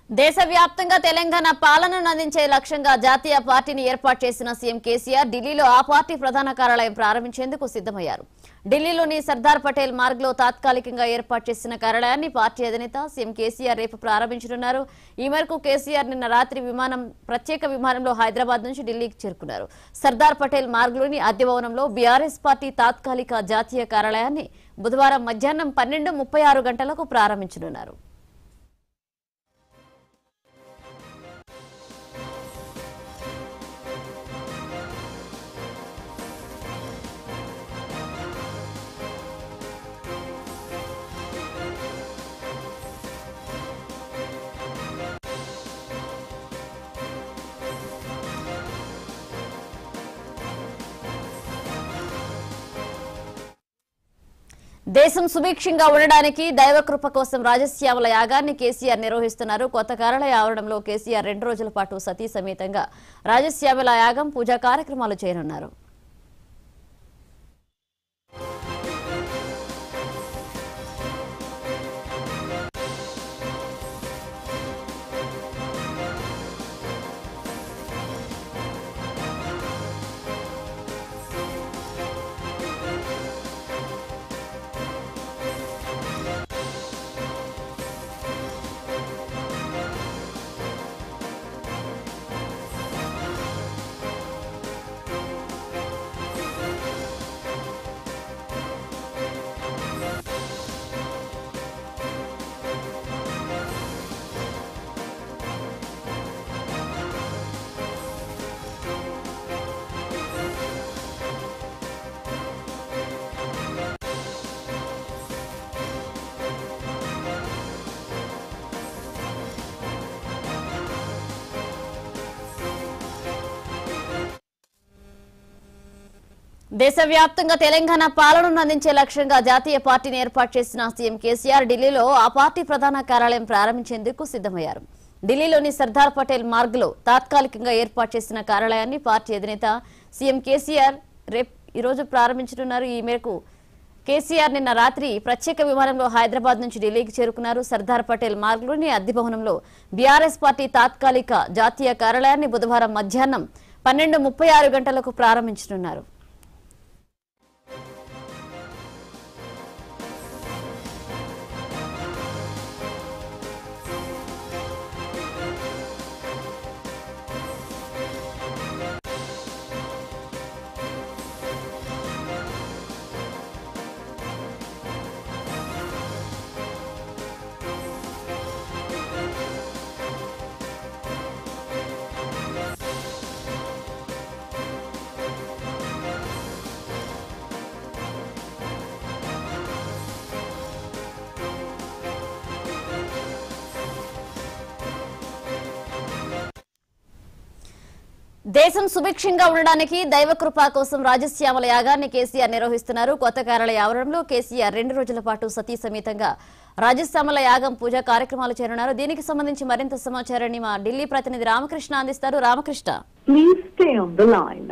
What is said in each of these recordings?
దేశవ్యాప్తంగా తెలంగాణ పాలనను అందించే లక్ష్యంగా జాతీయ పార్టీని ఏర్పాటు చేసిన సీఎం కేసీఆర్ ఢిల్లీలో ఆ పార్టీ ప్రధాన కార్యాలయం ప్రారంభించేందుకు సిద్దమయ్యారు ఢిల్లీలోని సర్దార్ పటేల్ మార్గ్ లో తాత్కాలికంగా ఏర్పాటు చేసిన కార్యాలయాన్ని పార్టీ అధినేత సీఎం కేసీఆర్ రేపు ప్రారంభించనున్నారు ఈ మేరకు కేసీఆర్ నిన్న రాత్రి విమానం ప్రత్యేక విమానంలో హైదరాబాద్ నుంచి ఢిల్లీకి చేరుకున్నారు సర్దార్ పటేల్ మార్గ్లోని అద్దె భవనంలో బీఆర్ఎస్ పార్టీ తాత్కాలిక జాతీయ కార్యాలయాన్ని బుధవారం మధ్యాహ్నం పన్నెండు ముప్పై ఆరు గంటలకు ప్రారంభించనున్నారు దేశం సుభిక్షంగా ఉండడానికి దైవకృప కోసం రాజశ్యామల యాగాన్ని కేసీఆర్ నిర్వహిస్తున్నారు కొత్త కార్యాలయ ఆవరణంలో కేసీఆర్ రెండు రోజుల పాటు సతీ సమేతంగా రాజశ్యామల యాగం పూజా కార్యక్రమాలు చేయనున్నారు దేశవ్యాప్తంగా తెలంగాణ పాలనను అందించే లక్ష్యంగా జాతీయ పార్టీని ఏర్పాటు చేసిన సీఎం కేసీఆర్ ఢిల్లీలో ఆ పార్టీ ప్రధాన కార్యాలయం ప్రారంభించేందుకు సిద్దమయ్యారు ఢిల్లీలోని సర్దార్ పటేల్ మార్గ్ లో తాత్కాలికంగా ఏర్పాటు చేసిన కార్యాలయాన్ని పార్టీ అధినేత సీఎం కేసీఆర్ రేపు ఈ రోజు ప్రారంభించనున్నారు ఈ మేరకు కేసీఆర్ నిన్న రాత్రి ప్రత్యేక విమానంలో హైదరాబాద్ నుంచి ఢిల్లీకి చేరుకున్నారు సర్దార్ పటేల్ మార్గ్లోని అద్దె భవనంలో బీఆర్ఎస్ పార్టీ తాత్కాలిక జాతీయ కార్యాలయాన్ని బుధవారం మధ్యాహ్నం పన్నెండు ముప్పై ఆరు గంటలకు ప్రారంభించనున్నారు దేశం సుభిక్షంగా ఉండడానికి దైవకృప కోసం రాజశ్యామల యాగాన్ని కేసీఆర్ నిర్వహిస్తున్నారు కొత్త కార్యాలయ ఆవరణలో కేసీఆర్ రెండు రోజుల పాటు సతీ సమేతంగా రాజశ్యామల యాగం పూజా కార్యక్రమాలు చేరున్నారు దీనికి సంబంధించి మరింత సమాచారాన్ని మా ఢిల్లీ ప్రతినిధి రామకృష్ణ అందిస్తారు Ramakrishna Please stay on the line.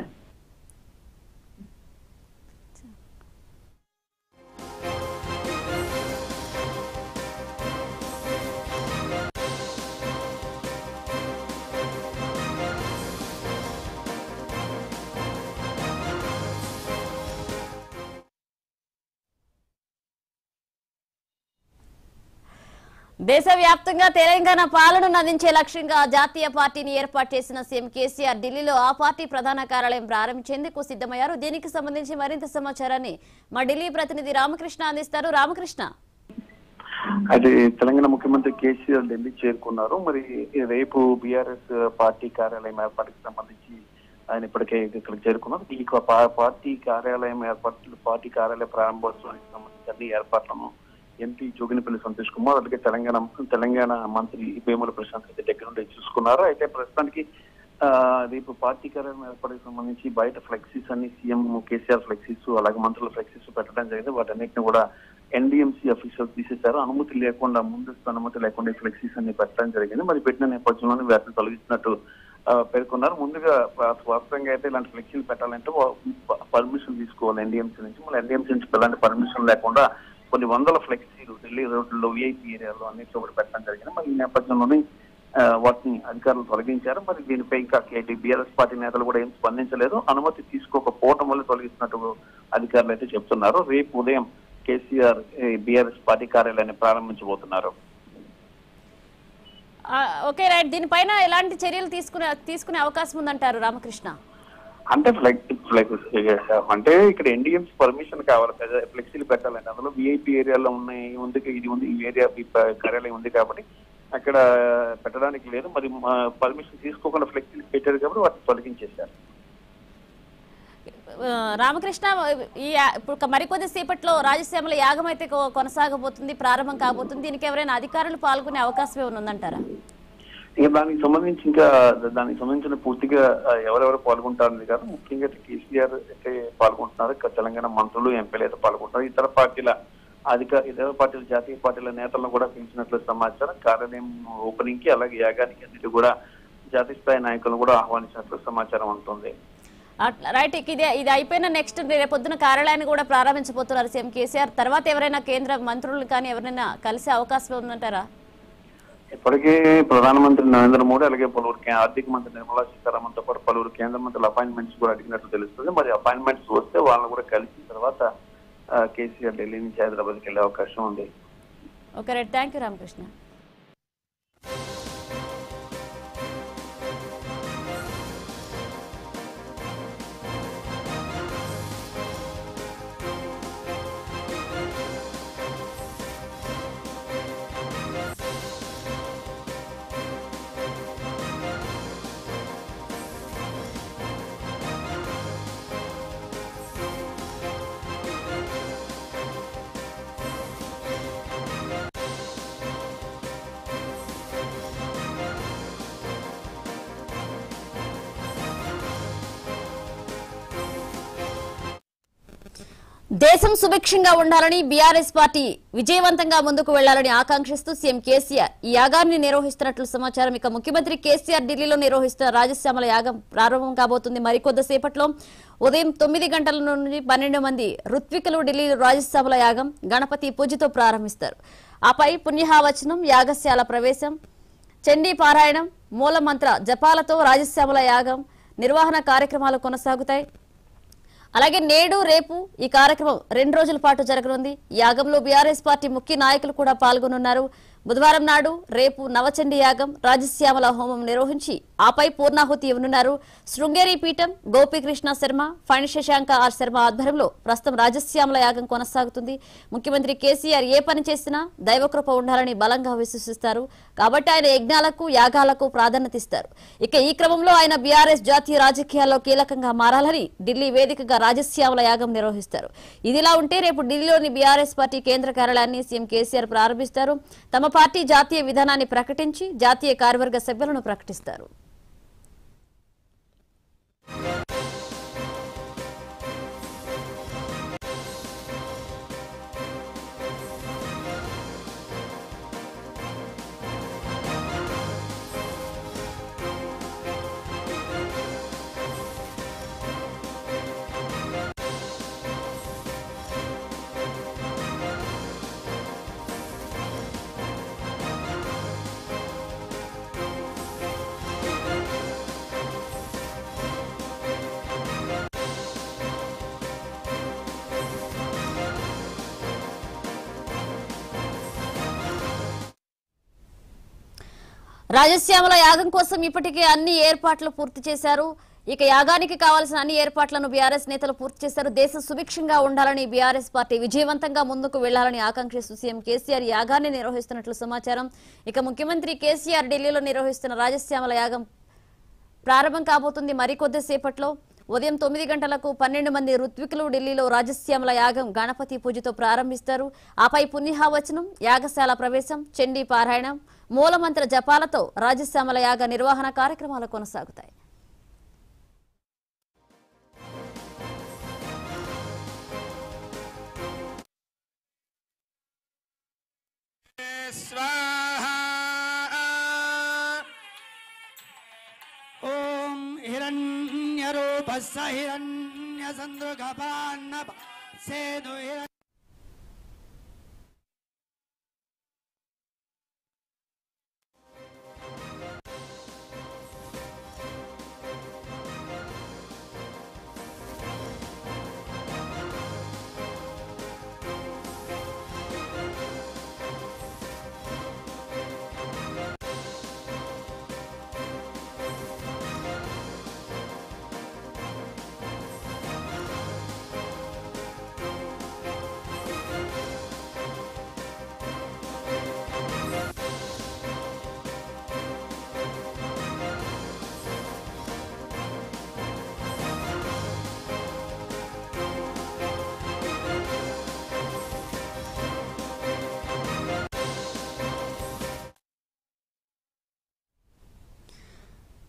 దేశవ్యాప్తంగా తెలంగాణ పాలనను అందించే లక్ష్యంగా జాతీయ పార్టీని ఏర్పాటు చేసిన సీఎం కేసీఆర్ ఢిల్లీలో ఆ పార్టీ ప్రధాన కార్యాలయం ప్రారంభించేందుకు సిద్దమయ్యారు దీనికి సంబంధించి మరింత సమాచారాన్ని మా ఢిల్లీ ప్రతినిధి రామకృష్ణ అందిస్తారు రామకృష్ణ అది తెలంగాణ ముఖ్యమంత్రి కేసీఆర్ ఢిల్లీ చేరుకున్నారు మరి రేపు బీఆర్ఎస్ పార్టీ కార్యాలయం ఏర్పాటుకి సంబంధించి ఆయన ఇప్పటికే ఇక్కడ చేరుకున్నారు ఈ పా- పార్టీ కార్యాలయం ఏర్పాటు పార్టీ కార్యాలయ ప్రారంభోత్సవానికి సంబంధించి అన్ని ఏర్పాట్లను ఎంపీ జోగినిపల్లి సంతోష్ కుమార్ అలాగే తెలంగాణ తెలంగాణ మంత్రి వేముల ప్రశాంత్ రెడ్డి దగ్గర నుండి చూసుకున్నారు అయితే ప్రస్తుతానికి ఆ, రేపు పార్టీ కార్యాలయం ఏర్పాటుకు సంబంధించి బయట ఫ్లెక్సీస్ అన్ని సీఎం కేసీఆర్ ఫ్లెక్సీస్ అలాగే మంత్రుల ఫ్లెక్సీస్ పెట్టడం జరిగింది వాటన్నిటిని కూడా ఎన్డీఎంసీ అఫీషియల్స్ తీసేశారు అనుమతి లేకుండా ముందస్తు అనుమతి లేకుండా ఈ ఫ్లెక్సీస్ అన్ని పెట్టడం జరిగింది మరి పెట్టిన నేపథ్యంలోనే వాటిని తొలగిస్తున్నట్టు ఆ, పేర్కొన్నారు ముందుగా వా- వాస్తవంగా అయితే ఇలాంటి ఫ్లెక్సీలు పెట్టాలంటే పర్మిషన్ తీసుకోవాలి ఎన్డీఎంసీ నుంచి మళ్ళీ ఎన్డీఎంసీ నుంచి ఎలాంటి పర్మిషన్ లేకుండా కొన్ని వందల ఫ్లెక్సీలు ఢిల్లీ రోడ్లలో విఐపీ ఏరియాలో అన్నింటిలో కూడా పెట్టడం జరిగింది మరి ఈ నేపథ్యంలోనే ఆ, వాటిని అధికారులు తొలగించారు మరి దీనిపై ఇంకా బీఆర్ఎస్ పార్టీ నేతలు కూడా ఏం స్పందించలేదు అనుమతి తీసుకోకపోవడం వల్ల తొలగిస్తున్నట్టు అధికారులు అయితే చెప్తున్నారు రేపు ఉదయం కేసీఆర్ బీఆర్ఎస్ పార్టీ కార్యాలయాన్ని ప్రారంభించబోతున్నారు ఆ, ఓకే రైట్ దీనిపైన ఎలాంటి చర్యలు తీసుకునే తీసుకునే అవకాశం ఉందంటారు రామకృష్ణ అంటే ఫ్లెక్ ఫ్లెక్ అంటే ఇక్కడ ఎన్డీఎంస్ పర్మిషన్ కావాలి పెద్ద ఫ్లెక్సీలు పెట్టాలండి అందులో విఐపి ఏరియాలో ఉన్నాయి ఉంది ఇది ఉంది ఈ ఏరియా ఈ ప- కార్యాలయం ఉంది కాబట్టి అక్కడ పెట్టడానికి లేదు మరి పర్మిషన్ తీసుకోకుండా ఫ్లెక్సీలు పెట్టారు కాబట్టి వాటిని తొలగించేశారు ఆ, రామకృష్ణ ఈ యా- ఇప్పుడు మరికొద్ది సేపట్లో రాజశ్యామల యాగం అయితే కొ- కొనసాగబోతుంది ప్రారంభం కాబోతుంది దీనికి ఎవరైనా అధికారులు పాల్గొనే అవకాశం ఏమైనా ఉందంటారా ఇక దానికి సంబంధించి ఇంకా దానికి సంబంధించిన పూర్తిగా ఆ, ఎవరెవరు పాల్గొంటారని కాదు ముఖ్యంగా అయితే కేసీఆర్ అయితే పాల్గొంటున్నారు ఇంకా తెలంగాణ మంత్రులు ఎంపీలు అయితే పాల్గొంటారు ఇతర పార్టీల అధిక ఇతర పార్టీల జాతీయ పార్టీల నేతలను కూడా పిలిచినట్లు సమాచారం కార్యాలయం ఓపెనింగ్ కి అలాగే యాగానికి అన్నిటి కూడా జాతీయ స్థాయి నాయకులను కూడా ఆహ్వానించినట్లు సమాచారం ఉంటుంది అట్లా రైట్ ఇక ఇది ఇది అయిపోయిన నెక్స్ట్ రేపొద్దున కార్యాలయాన్ని కూడా ప్రారంభించబోతున్నారు సీఎం కేసీఆర్ తర్వాత ఎవరైనా కేంద్ర మంత్రులు కానీ ఎవరైనా కలిసే అవకాశం ఉందంటారా ఇప్పటికే ప్రధానమంత్రి నరేంద్ర మోడీ అలాగే పలువురు కే- ఆర్థిక మంత్రి నిర్మలా సీతారామన్ తో పాటు పలువురు కేంద్ర మంత్రుల అపాయింట్మెంట్స్ కూడా అడిగినట్లు తెలుస్తుంది మరి అపాయింట్మెంట్స్ వస్తే వాళ్ళని కూడా కలిసిన తర్వాత ఆ, కేసీఆర్ ఢిల్లీ నుంచి హైదరాబాద్కి వెళ్ళే అవకాశం ఉంది okay right thank you Ramakrishna దేశం సుభిక్షంగా ఉండాలని బీఆర్ఎస్ పార్టీ విజయవంతంగా ముందుకు వెళ్లాలని ఆకాంక్షిస్తూ సీఎం కేసీఆర్ ఈ యాగాన్ని నిర్వహిస్తున్నట్లు సమాచారం ఇక ముఖ్యమంత్రి కేసీఆర్ ఢిల్లీలో నిర్వహిస్తున్న రాజశ్యామల యాగం ప్రారంభం కాబోతుంది మరికొద్దిసేపట్లో ఉదయం తొమ్మిది గంటల నుండి పన్నెండు మంది ఋత్వికులు ఢిల్లీలో రాజశ్యామల యాగం గణపతి పూజతో ప్రారంభిస్తారు ఆపై పుణ్యహావచనం యాగశాల ప్రవేశం చండీ పారాయణం మూలమంత్ర జపాలతో రాజశ్యామల యాగం నిర్వహణ కార్యక్రమాలు కొనసాగుతాయి అలాగే నేడు రేపు ఈ కార్యక్రమం రెండు రోజుల పాటు జరగనుంది ఈ యాగంలో బీఆర్ఎస్ పార్టీ ముఖ్య నాయకులు కూడా పాల్గొనున్నారు బుధవారం నాడు రేపు నవచండి యాగం రాజశ్యామల హోమం నిర్వహించి ఆపై పూర్ణాహుతి ఇవ్వనున్నారు శృంగేరి పీఠం గోపీకృష్ణ శర్మ ఫణి శశాంక ఆర్ శర్మ ఆధ్వర్యంలో ప్రస్తుతం రాజశ్యామల యాగం కొనసాగుతుంది ముఖ్యమంత్రి కేసీఆర్ ఏ పని చేసినా దైవకృప ఉండాలని బలంగా విశ్వసిస్తారు కాబట్టి ఆయన యజ్ఞాలకు యాగాలకు ప్రాధాన్యత ఇస్తారు ఇక ఈ క్రమంలో ఆయన బీఆర్ఎస్ జాతీయ రాజకీయాల్లో కీలకంగా మారాలని ఢిల్లీ వేదికగా రాజశ్యామల యాగం నిర్వహిస్తారు ఇదిలా ఉంటే రేపు ఢిల్లీలోని బీఆర్ఎస్ పార్టీ కేంద్ర కార్యాలయాన్ని సీఎం కేసీఆర్ ప్రారంభిస్తారు తమ పార్టీ జాతీయ విధానాన్ని ప్రకటించి జాతీయ కార్యవర్గ సభ్యులను ప్రకటిస్తారు రాజశ్యామల యాగం కోసం ఇప్పటికే అన్ని ఏర్పాట్లు పూర్తి చేశారు ఇక యాగానికి కావాల్సిన అన్ని ఏర్పాట్లను బీఆర్ఎస్ నేతలు పూర్తి చేశారు దేశం సుభిక్షంగా ఉండాలని బీఆర్ఎస్ పార్టీ విజయవంతంగా ముందుకు వెళ్లాలని ఆకాంక్షిస్తూ సీఎం కేసీఆర్ యాగాన్ని నిర్వహిస్తున్నట్లు సమాచారం ఇక ముఖ్యమంత్రి కేసీఆర్ ఢిల్లీలో నిర్వహిస్తున్న రాజశ్యామల యాగం ప్రారంభం కాబోతుంది మరికొద్ది సేపట్లో ఉదయం తొమ్మిది గంటలకు పన్నెండు మంది ఋత్వికులు ఢిల్లీలో రాజశ్యామల యాగం గణపతి పూజతో ప్రారంభిస్తారు ఆపై పుణ్యహావచనం యాగశాల ప్రవేశం చండీ పారాయణం మూలమంత్ర జపాలతో రాజశ్యామల యాగ నిర్వహణ కార్యక్రమాలు కొనసాగుతాయి स्वाहा ॐ हिरण्यरूपः स हिरण्यसन्दृगपान्नभ सेतु हिरण्य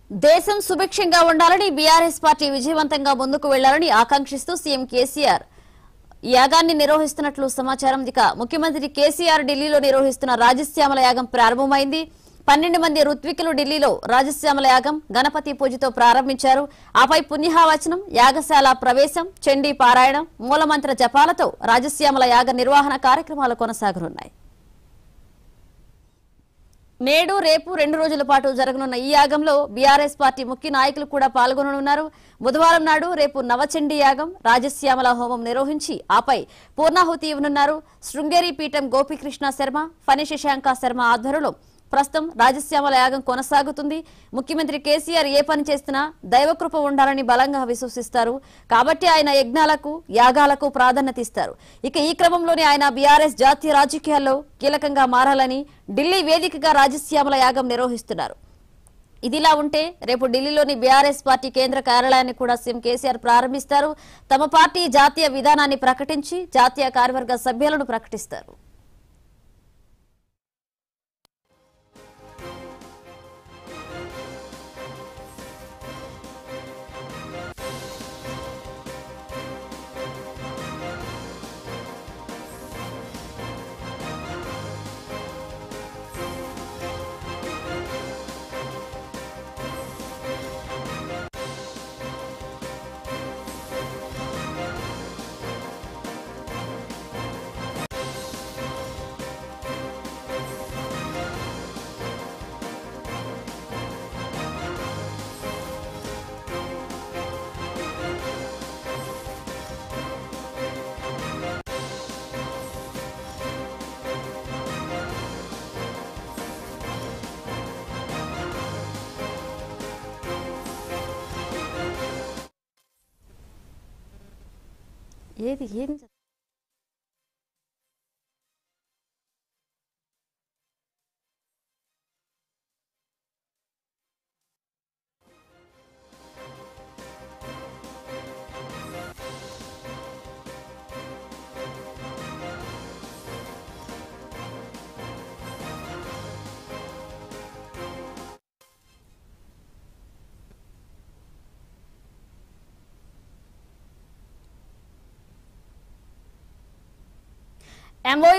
దేశం సుభిక్షంగా ఉండాలని బీఆర్ఎస్ పార్టీ విజయవంతంగా ముందుకు వెళ్లాలని ఆకాంక్షిస్తూ సీఎం కేసీఆర్ ఈ యాగాన్ని నిర్వహిస్తున్నట్లు సమాచారం ఇక ముఖ్యమంత్రి కేసీఆర్ ఢిల్లీలో నిర్వహిస్తున్న రాజశ్యామల యాగం ప్రారంభమైంది పన్నెండు మంది ఋత్వికులు ఢిల్లీలో రాజశ్యామల యాగం గణపతి పూజతో ప్రారంభించారు ఆపై పుణ్యహావచనం యాగశాల ప్రవేశం చండీ పారాయణం మూలమంత్ర జపాలతో రాజశ్యామల యాగ నిర్వహణ కార్యక్రమాలు కొనసాగనున్నాయి నేడు రేపు రెండు రోజుల పాటు జరగనున్న ఈ యాగంలో బీఆర్ఎస్ పార్టీ ముఖ్య నాయకులు కూడా పాల్గొననున్నారు బుధవారం నాడు రేపు నవచండీ యాగం రాజశ్యామల హోమం నిర్వహించి ఆపై పూర్ణాహుతి ఇవ్వనున్నారు శృంగేరి పీఠం గోపీకృష్ణ శర్మ ఫణి శశాంక శర్మ ఆధ్వర్యంలో ప్రస్తుతం రాజశ్యామల యాగం కొనసాగుతుంది ముఖ్యమంత్రి కేసీఆర్ ఏ పని చేసినా దైవకృప ఉండాలని బలంగా విశ్వసిస్తారు కాబట్టి ఆయన యజ్ఞాలకు యాగాలకు ప్రాధాన్యత ఇస్తారు ఇక ఈ క్రమంలోనే ఆయన బీఆర్ఎస్ జాతీయ రాజకీయాల్లో కీలకంగా మారాలని ఢిల్లీ వేదికగా రాజశ్యామల యాగం నిర్వహిస్తున్నారు ఇదిలా ఉంటే రేపు ఢిల్లీలోని బీఆర్ఎస్ పార్టీ కేంద్ర కార్యాలయాన్ని కూడా సీఎం కేసీఆర్ ప్రారంభిస్తారు తమ పార్టీ జాతీయ విధానాన్ని ప్రకటించి జాతీయ కార్యవర్గ సభ్యులను ప్రకటిస్తారు ఏది ఏది ఎంఓ